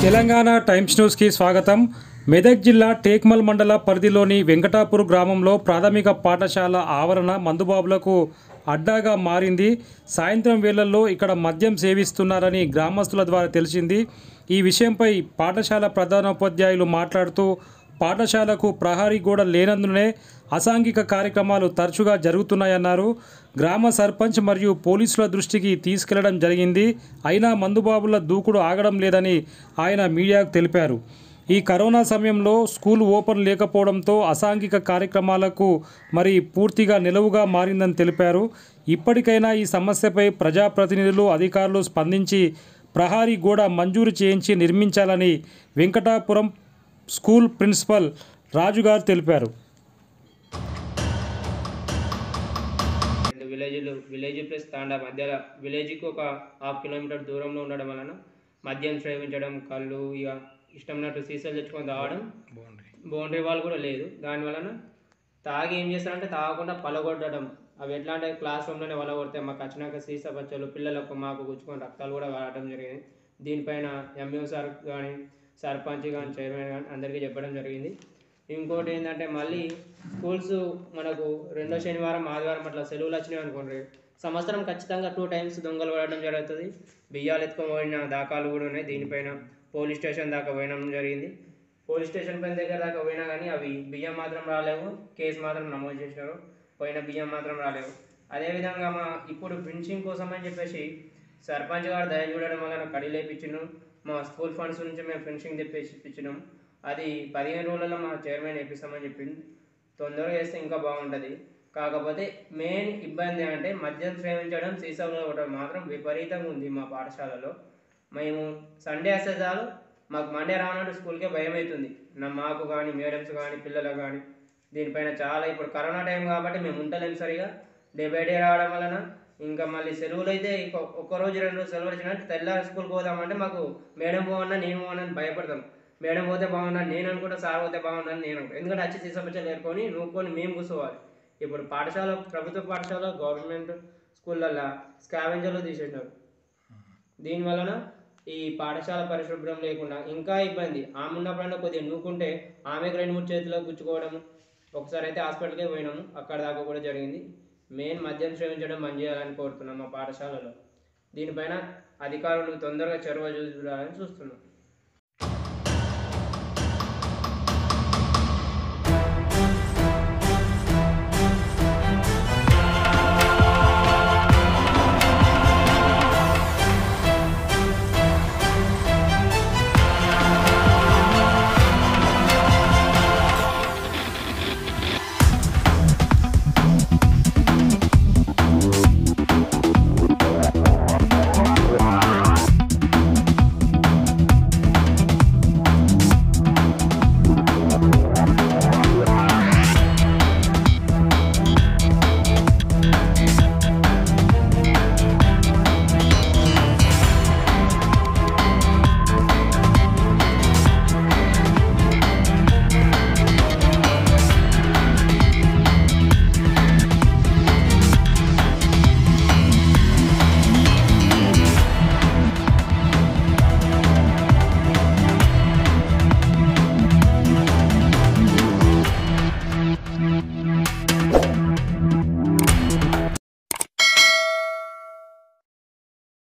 Telangana times న్యూస్కి స్వాగతం మెదక్ జిల్లా టేక్మల్ మండల పరిధిలోని వెంకటాపూర్ గ్రామంలో ప్రాథమిక పాఠశాల ఆవరణ మందుబాబులకు అడ్డాగా మారింది సాయంత్రం వేళల్లో ఇక్కడ మద్యం సేవిస్తున్నారని గ్రామస్తుల ద్వారా తెలిసింది ఈ విషయంపై పాఠశాల ప్రధానోపాధ్యాయులు మాట్లాడుతూ పాఠశాలకు ప్రహరీ గోడ లేనందునే అసాంఘిక కార్యక్రమాలు తరచుగా జరుగుతున్నాయన్నారు గ్రామ సర్పంచ్ మరియు పోలీసుల దృష్టికి తీసుకెళ్లడం జరిగింది అయినా మందుబాబుల దూకుడు ఆగడం లేదని ఆయన మీడియాకు తెలిపారు ఈ కరోనా సమయంలో స్కూల్ ఓపెన్ లేకపోవడంతో అసాంఘిక కార్యక్రమాలకు మరి పూర్తిగా నిలవుగా మారిందని తెలిపారు ఇప్పటికైనా ఈ సమస్యపై ప్రజాప్రతినిధులు అధికారులు స్పందించి ప్రహారీ గోడ మంజూరు చేయించి నిర్మించాలని వెంకటాపురం స్కూల్ ప్రిన్సిపల్ రాజుగారు తెలిపారు రెండు విలేజ్లు విలేజ్ ప్లస్ తాండా మధ్యలో విలేజ్కి ఒక హాఫ్ కిలోమీటర్ దూరంలో ఉండడం వలన మద్యం సేవించడం కళ్ళు ఇక ఇష్టమైనట్టు సీసాలు తెచ్చుకొని తాగడం బౌండరీ వాల్ కూడా లేదు దాని వలన తాగి ఏం చేస్తారంటే తాగకుండా పలగొట్టడం అవి ఎట్లా అంటే క్లాస్ రూమ్లోనే వలగొడితే మాకు వచ్చినాక సీసా బచ్చలు పిల్లలకు మాకు గుచ్చుకొని రక్తాలు కూడా వాడటం జరిగింది దీనిపైన ఎంఈఓ సార్ కానీ సర్పంచ్ కానీ చైర్మన్ కానీ అందరికీ చెప్పడం జరిగింది ఇంకోటి ఏంటంటే మళ్ళీ స్కూల్స్ మనకు రెండో శనివారం ఆదివారం అట్లా సెలవులు వచ్చినాయి అనుకోండి సంవత్సరం ఖచ్చితంగా టూ టైమ్స్ దొంగలు పడడం జరుగుతుంది బియ్యాలు ఎత్తుకొని పోయిన దాఖలు కూడా ఉన్నాయి దీనిపైన పోలీస్ స్టేషన్ దాకా పోయడం జరిగింది పోలీస్ స్టేషన్ పైన దగ్గర దాకా పోయినా కానీ అవి బియ్యం మాత్రం రాలేవు కేసు మాత్రం నమోదు చేసినారు పోయిన బియ్యం మాత్రం రాలేవు అదేవిధంగా మా ఇప్పుడు ఫినిషింగ్ కోసం అని చెప్పేసి సర్పంచ్ గారు దయ చూడడం వలన కడి లేపించినాం మా స్కూల్ ఫండ్స్ నుంచి మేము ఫినిషింగ్ తెప్పించి ఇప్పించినాం అది పదిహేను రోజులలో మా చైర్మన్ వేపిస్తామని చెప్పింది తొందరగా వేస్తే ఇంకా బాగుంటుంది కాకపోతే మెయిన్ ఇబ్బంది అంటే మద్యం సేవించడం సీసాలు ఇవ్వడం మాత్రం విపరీతంగా ఉంది మా పాఠశాలలో మేము సండే వస్తే చాలు మాకు మండే రానట్టు స్కూల్కే భయం అవుతుంది నా మాకు కానీ మేడమ్స్ కానీ పిల్లలకు కానీ దీనిపైన చాలా ఇప్పుడు కరోనా టైం కాబట్టి మేము ఉండలేము సరిగా డే బై డే రావడం వలన ఇంకా మళ్ళీ సెలవులు అయితే ఇంకో- ఒక్క రోజు రెండు రోజు సెలవులు వచ్చినట్టు తెల్లారి స్కూల్కి పోదామంటే మాకు మేడం పోవన్నా నేను పోవన్నా అని భయపడతాం మేడం పోతే బాగున్నాను నేను అనుకుంటా సార్ పోతే బాగున్నాను నేను అనుకుంటా ఎందుకంటే వచ్చి తీసుకొచ్చి నేర్కొని నూక్కొని మేము కూర్చోవాలి ఇప్పుడు పాఠశాల ప్రభుత్వ పాఠశాల గవర్నమెంట్ స్కూళ్ళల్లో స్కావెంజర్లు తీసేసినారు దీని వలన ఈ పాఠశాల పరిశుభ్రం లేకుండా ఇంకా ఇబ్బంది ఆమె ఉన్నప్పుడన్నా కొద్దిగా నూకుంటే ఆమెకు రెండు మూడు చేతిలో గుచ్చుకోవడం ఒకసారి అయితే హాస్పిటల్కే పోయినాము అక్కడ దాకా కూడా జరిగింది మెయిన్ మద్యం సేవించడం బంద్ చేయాలని కోరుతున్నాం మా పాఠశాలలో దీనిపైన అధికారులు తొందరగా చొరవ చూడాలని చూస్తున్నాం